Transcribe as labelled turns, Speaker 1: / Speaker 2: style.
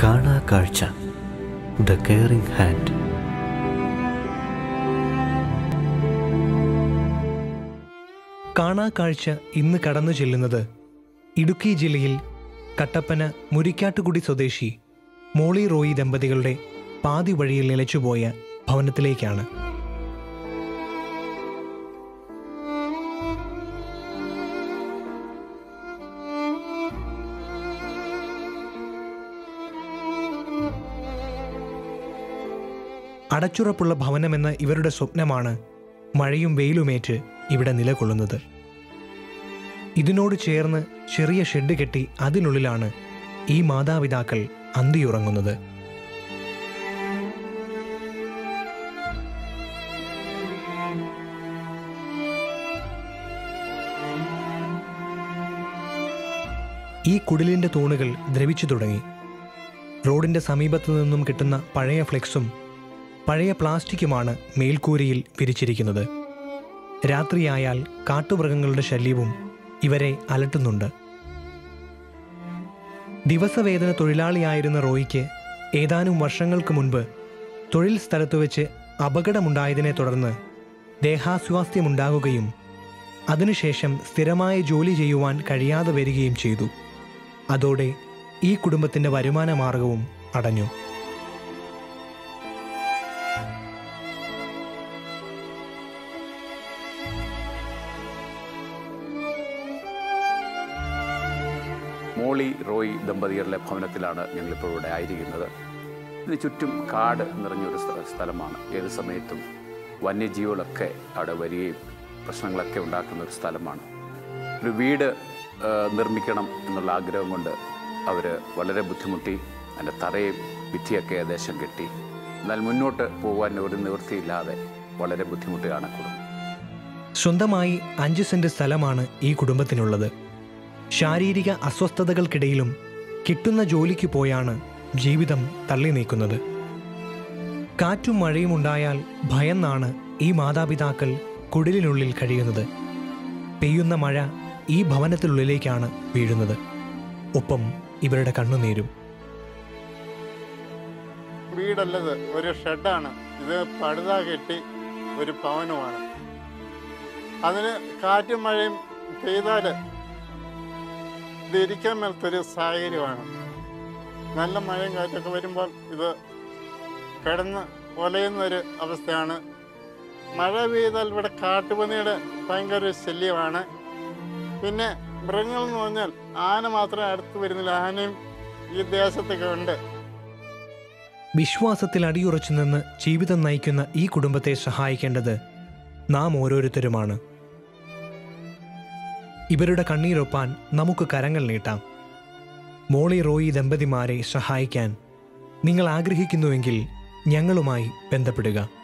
Speaker 1: കാണാ കാഴ്ച the caring hand
Speaker 2: കാണാ കാഴ്ച ഇന്ന് കടന്നു ചെല്ലുന്നത് ഇടുക്കി ജില്ലയിൽ കട്ടപ്പന മുരിക്കാട്ടുകുടി സ്വദേശി മോളി റോയി ദമ്പതികളുടെ പാതി വഴിയിൽ നിലച്ചുപോയ ഭവനത്തിലേക്കാണ് അടച്ചുറപ്പുള്ള ഭവനമെന്ന ഇവരുടെ സ്വപ്നമാണ് മഴയും വെയിലുമേറ്റ് ഇവിടെ നിലകൊള്ളുന്നത് ഇതിനോട് ചേർന്ന് ചെറിയ ഷെഡ് കെട്ടി അതിനുള്ളിലാണ് ഈ മാതാപിതാക്കൾ അന്തിയുറങ്ങുന്നത് ഈ കുടിലിന്റെ തൂണുകൾ ദ്രവിച്ചു തുടങ്ങി റോഡിന്റെ സമീപത്തു നിന്നും കിട്ടുന്ന പഴയ ഫ്ലെക്സും പഴയ പ്ലാസ്റ്റിക്കുമാണ് മേൽക്കൂരയിൽ വിരിച്ചിരിക്കുന്നത് രാത്രിയായാൽ കാട്ടുമൃഗങ്ങളുടെ ശല്യവും ഇവരെ അലട്ടുന്നുണ്ട് ദിവസവേതന തൊഴിലാളിയായിരുന്ന റോയിക്ക് ഏതാനും വർഷങ്ങൾക്ക് മുൻപ് തൊഴിൽ സ്ഥലത്ത് വെച്ച് അപകടമുണ്ടായതിനെ തുടർന്ന് ദേഹാസ്വാസ്ഥ്യമുണ്ടാകുകയും അതിനുശേഷം സ്ഥിരമായ ജോലി ചെയ്യുവാൻ കഴിയാതെ വരികയും ചെയ്തു അതോടെ ഈ കുടുംബത്തിന്റെ വരുമാന മാർഗവും അടഞ്ഞു
Speaker 3: മോളി റോയ് ദമ്പതികളുടെ ഭവനത്തിലാണ് ഞങ്ങളിപ്പോൾ ഇവിടെ ആയിരിക്കുന്നത് ഇതിന് ചുറ്റും കാട് നിറഞ്ഞൊരു സ്ഥ- സ്ഥലമാണ് ഏത് സമയത്തും വന്യജീവികളൊക്കെ അവിടെ വരികയും പ്രശ്നങ്ങളൊക്കെ ഉണ്ടാക്കുന്ന ഒരു സ്ഥലമാണ് ഒരു വീട് ആ, നിർമ്മിക്കണം എന്നുള്ള ആഗ്രഹം കൊണ്ട് അവർ വളരെ ബുദ്ധിമുട്ടി അതിൻ്റെ തറയും ഭിത്തിയൊക്കെ ഏകദേശം കെട്ടി എന്നാൽ മുന്നോട്ട് പോകാൻ ഒരു നിവൃത്തിയില്ലാതെ വളരെ ബുദ്ധിമുട്ടുകയാണ് കുടുംബം
Speaker 2: സ്വന്തമായി അഞ്ച് സെന്റ് സ്ഥലമാണ് ഈ കുടുംബത്തിനുള്ളത് ശാരീരിക അസ്വസ്ഥതകൾക്കിടയിലും കിട്ടുന്ന ജോലിക്ക് പോയാണ് ജീവിതം തള്ളി നീക്കുന്നത് കാറ്റും മഴയും ഉണ്ടായാൽ ഭയന്നാണ് ഈ മാതാപിതാക്കൾ കുടിലിനുള്ളിൽ കഴിയുന്നത് പെയ്യുന്ന മഴ ഈ ഭവനത്തിനുള്ളിലേക്കാണ് വീഴുന്നത് ഒപ്പം ഇവരുടെ കണ്ണുനീരും
Speaker 4: വീടല്ലത് ഒരു ഷെഡാണ് ഇത് പടുത കെട്ടി ഒരു ഭവനമാണ് അതിന് കാറ്റും മഴയും പെയ്താൽ ഇത് ഇരിക്കാൻ മേലത്തൊരു സാഹചര്യമാണ് നല്ല മഴയും കാറ്റൊക്കെ വരുമ്പോൾ ഇത് കിടന്ന് ഒലയുന്ന ഒരു അവസ്ഥയാണ് മഴ പെയ്താൽ ഇവിടെ കാട്ടുപന്നിയുടെ ഭയങ്കര ഒരു ശല്യമാണ് പിന്നെ മൃഗങ്ങൾ എന്ന് പറഞ്ഞാൽ ആന മാത്രമേ അടുത്ത് വരുന്നില്ല ആനയും ഈ ദേശത്തൊക്കെ ഉണ്ട്
Speaker 2: വിശ്വാസത്തിൽ അടിയുറച്ചു നിന്ന് ജീവിതം നയിക്കുന്ന ഈ കുടുംബത്തെ സഹായിക്കേണ്ടത് നാം ഓരോരുത്തരുമാണ് ഇവരുടെ കണ്ണീരൊപ്പാൻ നമുക്ക് കരങ്ങൾ നീട്ടാം മോളി റോയി ദമ്പതിമാരെ സഹായിക്കാൻ നിങ്ങൾ ആഗ്രഹിക്കുന്നുവെങ്കിൽ ഞങ്ങളുമായി ബന്ധപ്പെടുക